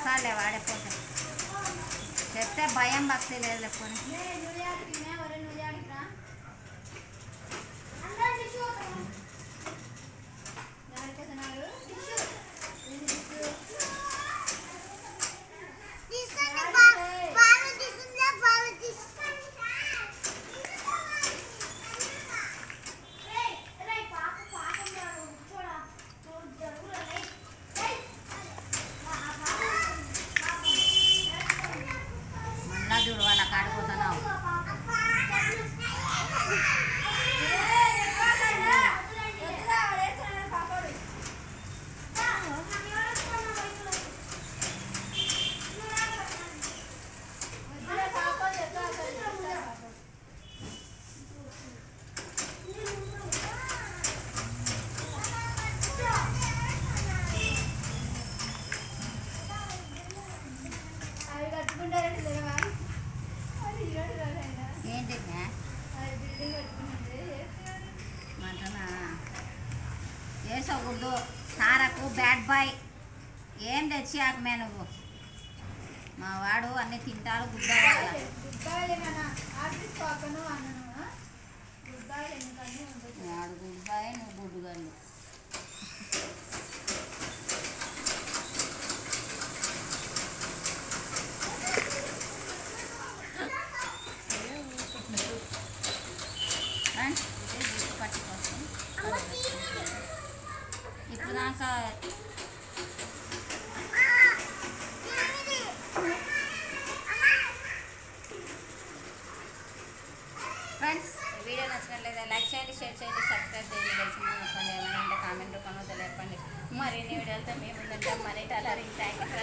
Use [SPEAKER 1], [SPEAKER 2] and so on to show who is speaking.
[SPEAKER 1] సార్లే వాడిపోతే చెప్తే భయం భక్తి లేదు లేకపోతే మళ్ళా చూడు వాళ్ళ కాడిపోతున్నావు
[SPEAKER 2] అవి కట్టుకుంటారంటే తెలియవా అది ఈరోజు రోజైనా
[SPEAKER 1] ఏంటి
[SPEAKER 2] అది బిల్డింగ్ కట్టుకుంటుంది
[SPEAKER 1] మంటనా వేసకూడదు తారకు బ్యాడ్ బాయ్ ఏం తెచ్చియాకమే నువ్వు మా వాడు అన్ని తింటాడు గుడ్డ
[SPEAKER 2] గుడ్డాయిలే కదా ఆర్టిస్ట్ పక్కన అన్నను గుడ్డాయిలు ఎందుకని ఉంటుంది
[SPEAKER 1] వాడు గుడ్ బాయ్ నువ్వు గుడ్డు గల్లు ఫ్రెండ్స్, ఇది జుట్టు పట్టుకోసం ఇప్పుడు దాకా ఫ్రెండ్స్ ఈ వీడియో నచ్చినట్లయితే లైక్ చేయండి షేర్ చేయండి సబ్స్క్రైబ్ చేయండి తెలిసిన నొక్కండి ఏమైనా ఉంటే కామెంట్ రూపంలో తెలియపండి మరిన్ని వీడియోలతో మేము ముందంటే మరీ టలరింగ్ థ్యాంక్ యూ